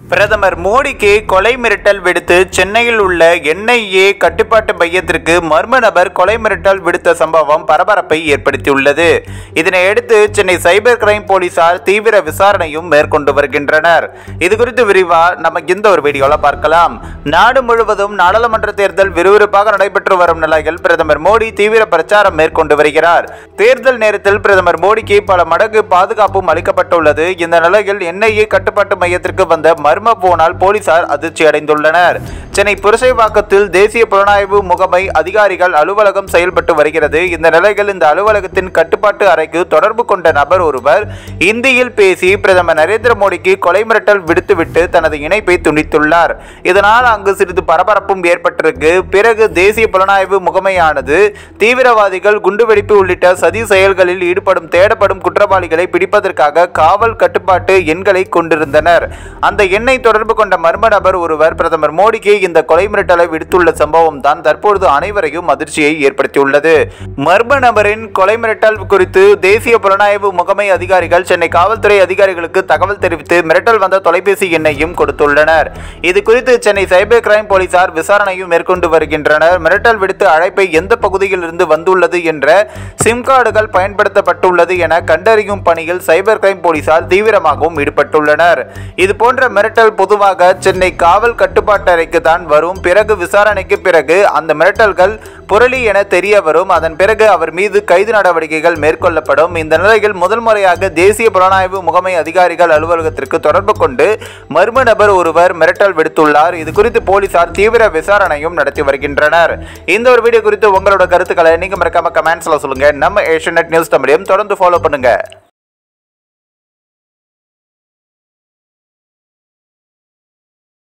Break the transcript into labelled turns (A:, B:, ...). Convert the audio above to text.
A: பிரதமர் மோடிக்கு கொலை மிரட்டல் விடுத்து சென்னையில் உள்ள என்ஐஏ கட்டுப்பாட்டு மையத்திற்கு மர்ம நபர் கொலை மிரட்டல் விடுத்த சம்பவம் பரபரப்பை ஏற்படுத்தியுள்ளது இதனையடுத்து சென்னை சைபர் கிரைம் போலீசார் தீவிர விசாரணையும் மேற்கொண்டு வருகின்றனர் இது குறித்து விரிவா நம்ம இந்த ஒரு வீடியோல பார்க்கலாம் நாடு முழுவதும் நாடாளுமன்ற தேர்தல் விறுவிறுப்பாக நடைபெற்று வரும் நிலையில் பிரதமர் மோடி தீவிர பிரச்சாரம் மேற்கொண்டு வருகிறார் தேர்தல் நேரத்தில் பிரதமர் மோடிக்கு பல மடங்கு பாதுகாப்பும் அளிக்கப்பட்டுள்ளது இந்த நிலையில் என்ஐஏ கட்டுப்பாட்டு மையத்திற்கு வந்த மர்ம போனால் போலீசார் அதிர்ச்சி அடைந்துள்ளனர் சென்னை புரசைவாக்கத்தில் தேசிய புலனாய்வு முகமை அதிகாரிகள் அலுவலகம் செயல்பட்டு வருகிறது இந்த நிலையில் இந்த அலுவலகத்தின் கட்டுப்பாட்டு அறைக்கு தொடர்பு கொண்ட நபர் ஒருவர் இந்தியில் பேசி பிரதமர் நரேந்திர மோடிக்கு கொலை மிரட்டல் விடுத்துவிட்டு தனது இணைப்பை துண்டித்துள்ளார் இதனால் அங்கு சிறிது பரபரப்பும் ஏற்பட்டிருக்கு பிறகு தேசிய புலனாய்வு முகமையானது தீவிரவாதிகள் குண்டுவெடிப்பு உள்ளிட்ட சதி செயல்களில் ஈடுபடும் தேடப்படும் குற்றவாளிகளை பிடிப்பதற்காக காவல் கட்டுப்பாட்டு எண்களை கொண்டிருந்தனர் அந்த எண்ணை தொடர்பு கொண்ட மர்ம நபர் ஒருவர் பிரதமர் மோடிக்கு இந்த கொலை மிரட்டலை விடுத்துள்ள சம்பவம் தான் தற்பொழுது அனைவரையும் அதிர்ச்சியை ஏற்படுத்தியுள்ளது மர்ம நபரின் கொலை மிரட்டல் குறித்து தேசிய புலனாய்வு முகமை அதிகாரிகள் சென்னை காவல்துறை அதிகாரிகளுக்கு தகவல் தெரிவித்து மிரட்டல் வந்த தொலைபேசி எண்ணையும் கொடுத்துள்ளனர் இது குறித்து சென்னை சைபர் கிரைம் போலீசார் விசாரணையும் மேற்கொண்டு வருகின்றனர் மிரட்டல் விடுத்து அழைப்பை எந்த பகுதியில் இருந்து வந்துள்ளது என்ற சிம் கார்டுகள் பயன்படுத்தப்பட்டுள்ளது என கண்டறியும் பணியில் சைபர் கிரைம் போலீசார் தீவிரமாகவும் ஈடுபட்டுள்ளனர் இது போன்ற மிரட்டல் பொதுவாக சென்னை காவல் கட்டுப்பாட்டு அறைக்கு தான் வரும் பிறகு விசாரணைக்கு பிறகு அந்த மிரட்டல்கள் புரளி என தெரிய வரும் அதன் பிறகு அவர் மீது கைது நடவடிக்கைகள் மேற்கொள்ளப்படும் இந்த நிலையில் முதல் முறையாக தேசிய புலனாய்வு முகமை அதிகாரிகள் அலுவலகத்திற்கு தொடர்பு கொண்டு மர்ம நபர் ஒருவர் மிரட்டல் விடுத்துள்ளார் இது குறித்து போலீசார் தீவிர விசாரணையும் நடத்தி வருகின்றனர் இந்த ஒரு வீடியோ குறித்து உங்களோட கருத்துக்களை நீங்க மறக்காம கமெண்ட்ஸ்ல சொல்லுங்க நம்ம ஏஷியநெட் நியூஸ் தமிழையும் தொடர்ந்து ஃபாலோ பண்ணுங்க